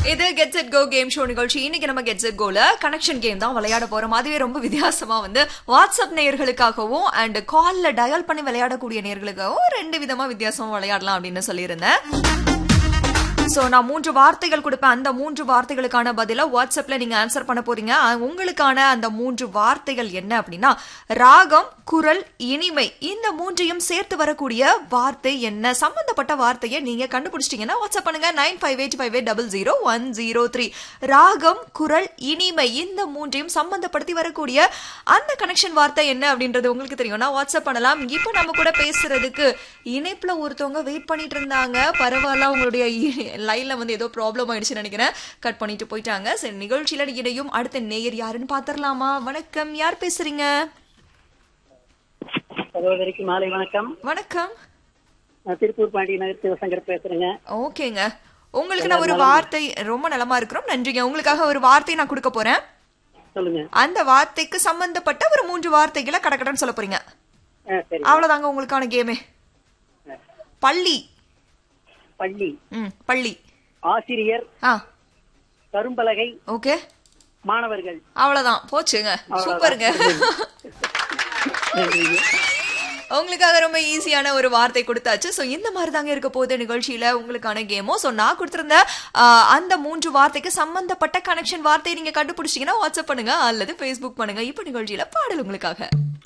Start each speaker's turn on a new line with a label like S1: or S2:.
S1: இது get set go game show நிகழ்ச்சி இன்னைக்கு நம்ம கெட் செட் கோல கனெக்ஷன் கேம் தான் விளையாட போறோம் அதுவே ரொம்ப வித்தியாசமா வந்து வாட்ஸ்அப் நேயர்களுக்காகவும் அண்ட் கால்ல டயல் பண்ணி விளையாடக்கூடிய நேயர்களுக்காகவும் ரெண்டு விதமா வித்தியாசமா விளையாடலாம் அப்படின்னு சொல்லியிருந்தேன் சோ நான் மூன்று வார்த்தைகள் கொடுப்பேன் அந்த மூன்று வார்த்தைகளுக்கான பதிலா வாட்ஸ்அப்ல நீங்க ஆன்சர் பண்ண போறீங்க அஹ் உங்களுக்கான அந்த மூன்று வார்த்தைகள் என்ன அப்படின்னா ராகம் குரல் இனிமை இந்த மூன்றையும் சேர்த்து வரக்கூடிய வார்த்தை என்ன சம்பந்தப்பட்ட வார்த்தையை நீங்க கண்டுபிடிச்சிட்டீங்கன்னா வாட்ஸ்அப் பண்ணுங்க nine five eight five eight double zero one zero three ராகம் குரல் இனிமை இந்த மூன்றையும் சம்பந்தப்படுத்தி வரக்கூடிய அந்த கனெக்ஷன் வார்த்தை என்ன அப்படின்றது உங்களுக்கு தெரியும்னா வாட்ஸ்அப் பண்ணலாம் இப்போ நம்ம கூட பேசுறதுக்கு இணைப்புல ஒருத்தவங்க வெயிட் பண்ணிட்டு இருந்தாங்க பரவாயில்ல உங்களுடைய லைன்ல வந்து ஏதோ ப்ராப்ளம் ஆயிடுச்சுன்னு நினைக்கிறேன் கட் பண்ணிட்டு போயிட்டாங்க சரி நிகழ்ச்சியில இடையும் அடுத்த நேயர் யாருன்னு பாத்திரலாமா வணக்கம் யார் பேசுறீங்க
S2: சகோதரிக்கு மாலை வணக்கம்
S1: வணக்கம்
S2: நான் திருப்பூர் பாண்டி நகர் சிவசங்கர் பேசுறேங்க
S1: ஓகேங்க உங்களுக்கு நான் ஒரு வார்த்தை ரொம்ப நலமா இருக்கிறோம் நன்றிங்க உங்களுக்காக ஒரு வார்த்தை நான் கொடுக்க போறேன்
S2: சொல்லுங்க
S1: அந்த வார்த்தைக்கு சம்பந்தப்பட்ட ஒரு மூன்று வார்த்தைகளை கடக்கடன்னு சொல்ல போறீங்க
S2: ஆ, சரி
S1: அவ்வளவுதாங்க உங்களுக்கான கேமே பள்ளி
S2: பள்ளி
S1: ம் பள்ளி
S2: ஆசிரியர்
S1: ஆ
S2: கரும்பலகை
S1: ஓகே
S2: மாணவர்கள்
S1: அவ்வளவுதான் போச்சுங்க சூப்பருங்க
S2: நன்றிங்க.
S1: உங்களுக்காக ரொம்ப ஈஸியான ஒரு வார்த்தை கொடுத்தாச்சு ஸோ இந்த மாதிரி தாங்க இருக்க போகுது நிகழ்ச்சியில உங்களுக்கான கேமோ ஸோ நான் கொடுத்திருந்த ஆ, அந்த மூன்று வார்த்தைக்கு சம்பந்தப்பட்ட கனெக்ஷன் வார்த்தையை நீங்க கண்டுபிடிச்சீங்கன்னா வாட்ஸ்அப் பண்ணுங்க அல்லது ஃபேஸ்புக் பண்ணுங்க இப்போ நிகழ்ச்சியில பாடல் உங்களுக்காக